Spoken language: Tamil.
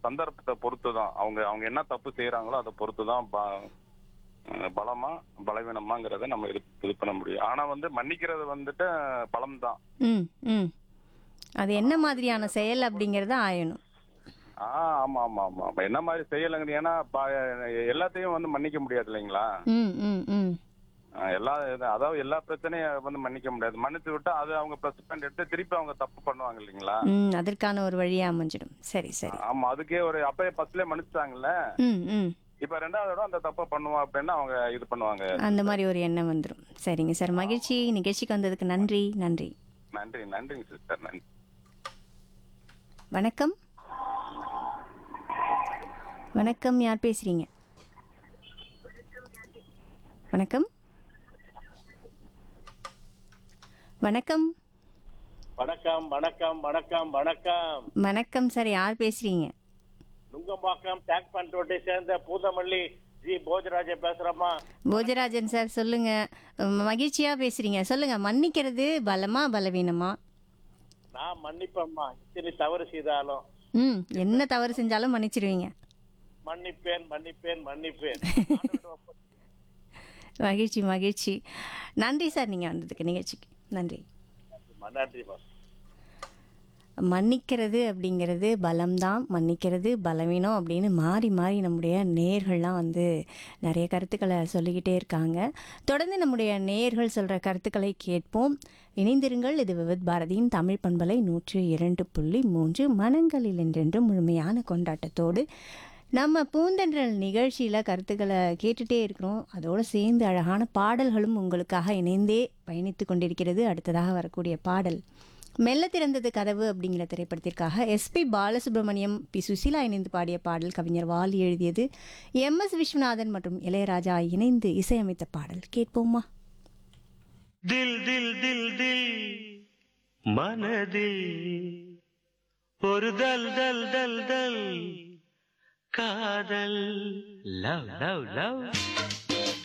சந்தர்ப்பத்தை பொறுத்து தான் அவங்க அவங்க என்ன தப்பு செய்யறாங்களோ அதை பொறுத்து தான் ப- அஹ் பலமா பலவீனமாங்கிறத நம்ம இது இது பண்ண முடியும் ஆனா வந்து மன்னிக்கிறது வந்துட்டு பலம் தான் ம் ம் அது என்ன மாதிரியான செயல் அப்படிங்கிறத ஆயணும் ஆ ஆமா ஆமா ஆமா ஆமா. என்ன மாதிரி செய்யலைங்க ஏன்னா ப- எல்லாத்தையும் வந்து மன்னிக்க முடியாது இல்லைங்களா ம் ம் ம் அஹ் எல்லா இது- அதாவது எல்லா பிரச்சனையும் வந்து மன்னிக்க முடியாது மன்னிச்சு விட்டா அது அவங்க ப்ளஸ் பாயிண்ட் எடுத்து திருப்பி அவங்க தப்பு பண்ணுவாங்க இல்லைங்களா ம் அதற்கான ஒரு வழியா அமைஞ்சிடும் சரி சரி ஆமா அதுக்கே ஒரு அப்பயே ஃபர்ஸ்ட்லயே மன்னிச்சிட்டாங்கல்ல ம் ம் இப்ப ரெண்டாவது தடவை அந்த தப்பை பண்ணுவோம் அப்படின்னா அவங்க இது பண்ணுவாங்க அந்த மாதிரி ஒரு எண்ணம் வந்துடும் சரிங்க சார் மகிழ்ச்சி நிகழ்ச்சிக்கு வந்ததுக்கு நன்றி நன்றி நன்றி நன்றிங்க சிஸ்டர் நன்றி வணக்கம் வணக்கம் யார் பேசுறீங்க வணக்கம் வணக்கம் வணக்கம் வணக்கம் வணக்கம் வணக்கம் வணக்கம் சார் யார் பேசுறீங்க நுங்கம்பாக்கம் டேக் பண்ரோட்டை சேர்ந்த பூதமல்லி ஜி போஜராஜ பேசுறேம்மா போஜராஜன் சார் சொல்லுங்க உம், மகிழ்ச்சியா பேசுறீங்க சொல்லுங்க மன்னிக்கிறது பலமா பலவீனமா நான் மன்னிப்பேம்மா இத்தனை தவறு செய்தாலும் ம் என்ன தவறு செஞ்சாலும் மன்னிச்சிருவீங்க மன்னிப்பேன் மன்னிப்பேன் மன்னிப்பேன் மகிழ்ச்சி மகிழ்ச்சி நன்றி சார் நீங்கள் வந்ததுக்கு நிகழ்ச்சிக்கு நன்றி நன்றிம்மா மன்னிக்கிறது அப்படிங்கிறது பலம்தான் மன்னிக்கிறது பலவீனம் அப்படின்னு மாறி மாறி நம்முடைய நேயர்கள்லாம் வந்து நிறைய கருத்துக்களை சொல்லிக்கிட்டே இருக்காங்க தொடர்ந்து நம்முடைய நேயர்கள் சொல்கிற கருத்துக்களை கேட்போம் இணைந்திருங்கள் இது விவித் பாரதியின் தமிழ் பண்பலை நூற்று இரண்டு புள்ளி மூன்று மனங்களில் என்றென்று முழுமையான கொண்டாட்டத்தோடு நம்ம பூந்தென்றல் நிகழ்ச்சியில் கருத்துக்களை கேட்டுட்டே இருக்கிறோம் அதோடு சேர்ந்து அழகான பாடல்களும் உங்களுக்காக இணைந்தே பயணித்து கொண்டிருக்கிறது அடுத்ததாக வரக்கூடிய பாடல் மெல்ல திறந்தது கதவு அப்படிங்கிற திரைப்படத்திற்காக எஸ்பி பாலசுப்ரமணியம் பி சுசீலா இணைந்து பாடிய பாடல் கவிஞர் வாலி எழுதியது எம் எஸ் விஸ்வநாதன் மற்றும் இளையராஜா இணைந்து இசையமைத்த பாடல் கேட்போமா தில் தில் தில் தில் மனதில் ஒரு தல் தல் தல் தல் காதல் லவ் லவ் லவ்